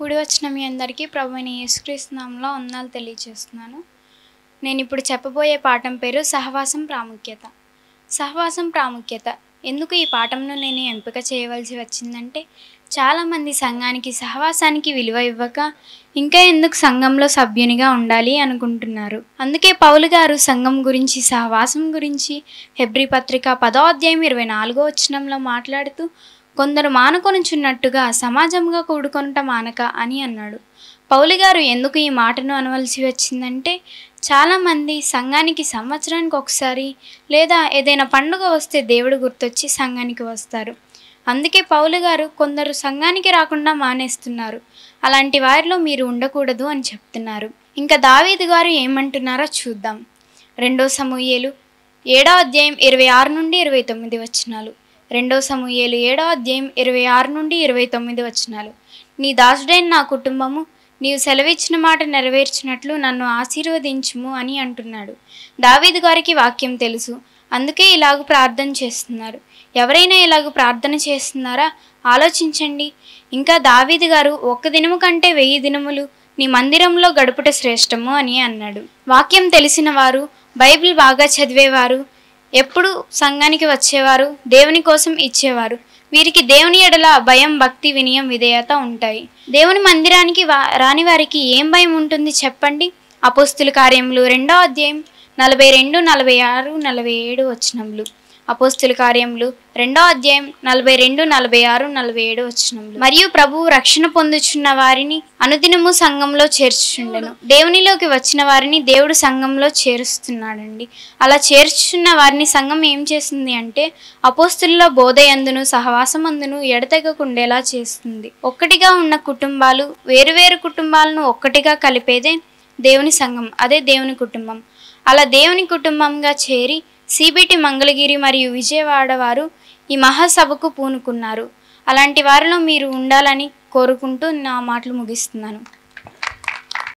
కూడి వచ్చిన మీ అందరికీ ప్రభు అయిన యేసుక్రీస్తు నామంలో వందనాలు తెలియజేస్తున్నాను నేను ఇప్పుడు చెప్పబోయే పాఠం పేరు సహవాసం ప్రాముఖ్యత సహవాసం ప్రాముఖ్యత ఎందుకు ఈ పాఠంను నేను ఎంపిక చేయవలసి వచ్చిందంటే చాలామంది సంఘానికి సహవాసానికి విలువ ఇవ్వక ఇంకా ఎందుకు సంఘంలో సభ్యునిగా ఉండాలి అనుకుంటున్నారు అందుకే పౌలు గారు సంఘం గురించి సహవాసం గురించి హెబ్రి పత్రిక పదో అధ్యాయం ఇరవై నాలుగో వచనంలో మాట్లాడుతూ కొందరు మానుకొనుచున్నట్టుగా సమాజంగా కూడుకొనుట మానక అని అన్నాడు పౌలి గారు ఎందుకు ఈ మాటను అనవలసి వచ్చిందంటే చాలామంది సంఘానికి సంవత్సరానికి ఒకసారి లేదా ఏదైనా పండుగ వస్తే దేవుడు గుర్తొచ్చి సంఘానికి వస్తారు అందుకే పౌలు గారు కొందరు సంఘానికి రాకుండా మానేస్తున్నారు అలాంటి వారిలో మీరు ఉండకూడదు అని చెప్తున్నారు ఇంకా దావీదు గారు ఏమంటున్నారో చూద్దాం రెండో సమూయేలు ఏడో అధ్యాయం ఇరవై ఆరు నుండి ఇరవై తొమ్మిది వచనాలు రెండో సమూయేలు ఏడో అధ్యాయం ఇరవై ఆరు నుండి ఇరవై తొమ్మిది వచనాలు నీ దాసుడైన నా కుటుంబము నీవు సెలవిచ్చిన మాట నెరవేర్చినట్లు నన్ను ఆశీర్వదించుము అని అంటున్నాడు దావీదు గారికి వాక్యం తెలుసు అందుకే ఇలాగ ప్రార్థన చేస్తున్నారు ఎవరైనా ఇలాగ ప్రార్థన చేస్తున్నారా ఆలోచించండి ఇంకా దావీదు గారు ఒక్క దినము కంటే వెయ్యి దినములు నీ మందిరంలో గడుపుట శ్రేష్టము అని అన్నాడు వాక్యం తెలిసిన వారు బైబిల్ బాగా చదివేవారు ఎప్పుడు సంఘానికి వచ్చేవారు దేవుని కోసం ఇచ్చేవారు వీరికి దేవుని ఎడల భయం భక్తి వినయం విధేయత ఉంటాయి దేవుని మందిరానికి వా రాని వారికి ఏం భయం ఉంటుంది చెప్పండి అపోస్తుల కార్యములు రెండో అధ్యాయం నలభై రెండు నలభై ఆరు నలభై ఏడు వచనములు అపోస్తుల కార్యములు రెండో అధ్యాయం నలభై రెండు నలభై ఆరు నలభై ఏడు వచనములు మరియు ప్రభువు రక్షణ పొందుచున్న వారిని అనుదినము సంఘంలో చేర్చుచుండెను దేవునిలోకి వచ్చిన వారిని దేవుడు సంఘంలో చేరుస్తున్నాడండి అలా చేర్చుచున్న వారిని సంఘం ఏం చేస్తుంది అంటే అపోస్తుల బోధయందును సహవాసమందును ఎడతెగకుండేలా చేస్తుంది ఒక్కటిగా ఉన్న కుటుంబాలు వేరువేరు కుటుంబాలను ఒక్కటిగా కలిపేదే దేవుని సంఘం అదే దేవుని కుటుంబం అలా దేవుని కుటుంబంగా చేరి సిబిటి మంగళగిరి మరియు విజయవాడ వారు ఈ మహాసభకు పూనుకున్నారు అలాంటి వారిలో మీరు ఉండాలని కోరుకుంటూ నా మాటలు ముగిస్తున్నాను